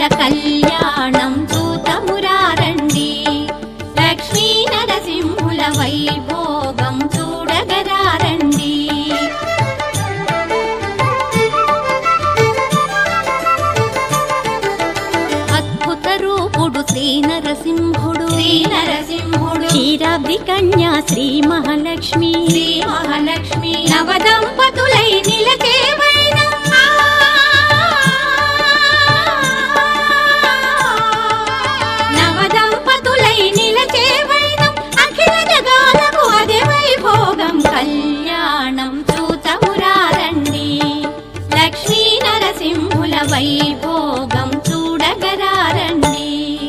కళ్యాణం చూతమురారండి లక్ష్మీ నరసింహుల వైభోగం చూడగరారండి అద్భుత రూపుడు శ్రీ నరసింహుడు శ్రీ నరసింహుడు క్షీరాబ్ది కన్యా శ్రీ మహాలక్ష్మి శ్రీ మహాలక్ష్మి నవదంపతులై నిలచేవైన నవదంపతులై నిలచేవైన అఖిల జగాలకు అదే వైభోగం కళ్యాణం చూతమురారండి లక్ష్మీ నరసింహుల వైభోగం చూడగరారండి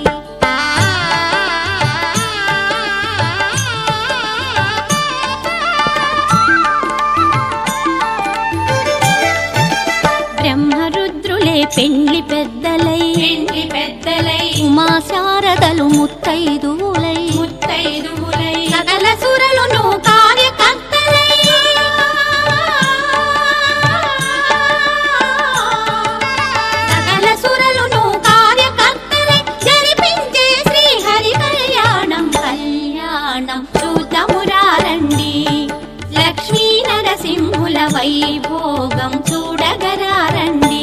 బ్రహ్మరుద్రులే పెండ్లి పెద్దలై పెండ్లి పెద్దలై ఉమా శారదలు ముత్తైదువులై ముత్తైదువులై సకల సురలును కార్యకర్తలై సకల సురలును కార్యకర్తలై జరిపించే శ్రీహరి కళ్యాణం కళ్యాణం చూతమురారండి లక్ష్మీ నరసింహుల వైభోగం చూడగరారండి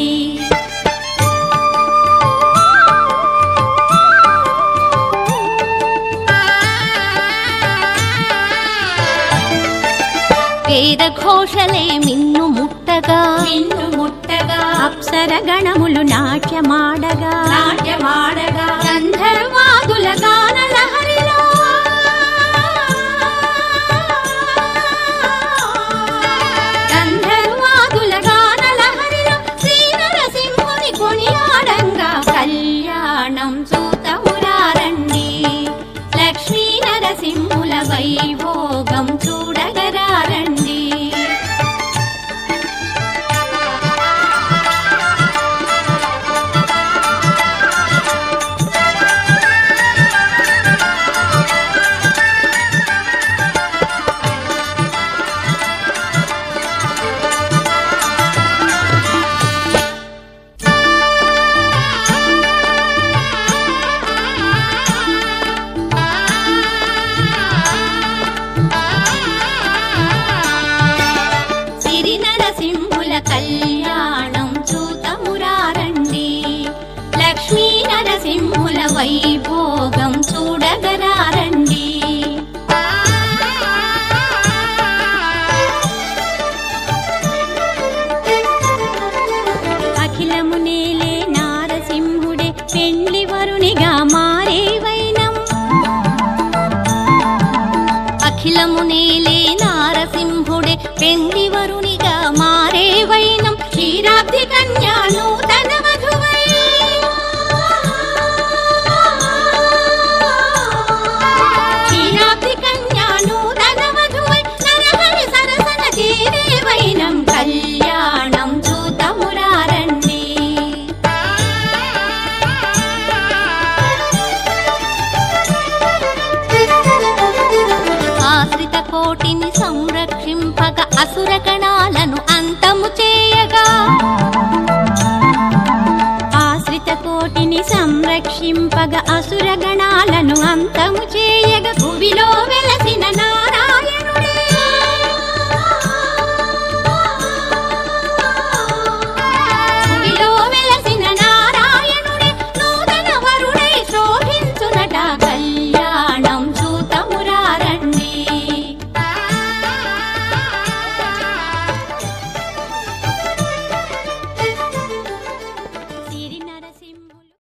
వేద ఘోషలే మిన్ను ముట్టగా మిన్ను ముట్టగా అప్సర గణములు నాట్యమాడగా నాట్యమాడగా గంధర్వాదుల గాన లహరిలో గంధర్వాదుల గాన లహరిలో శ్రీ నరసింహుని కొనియాడంగా కళ్యాణం చూతమురారండి లక్ష్మీ నరసింహుల వైభోగం చూడగరారండి సిరి నరసింహుల కళ్యాణం చూతమురారండి లక్ష్మీ నరసింహుల వైభోగం చూడగరారండి అఖిలము నేలే నారసింహుడే పెండ్లి వరునిగా మారే వైనం అఖిలము నేలే నారసింహుడే పెండి వరునిగా మారే వైనం క్షీరాబ్ది కన్యా నూతన మధువై క్షీరాబ్ది కన్యా నూతన మధువై నరహరి సరసన చేరే వైనం కళ్యాణం చూతమురారండి ఆశ్రిత కోటిని సంరక్షింపక అసుర గణాలను అంతము చేయగా ఆశ్రిత కోటిని సంరక్షింపగ అసుర గణాలను అంతము చేయ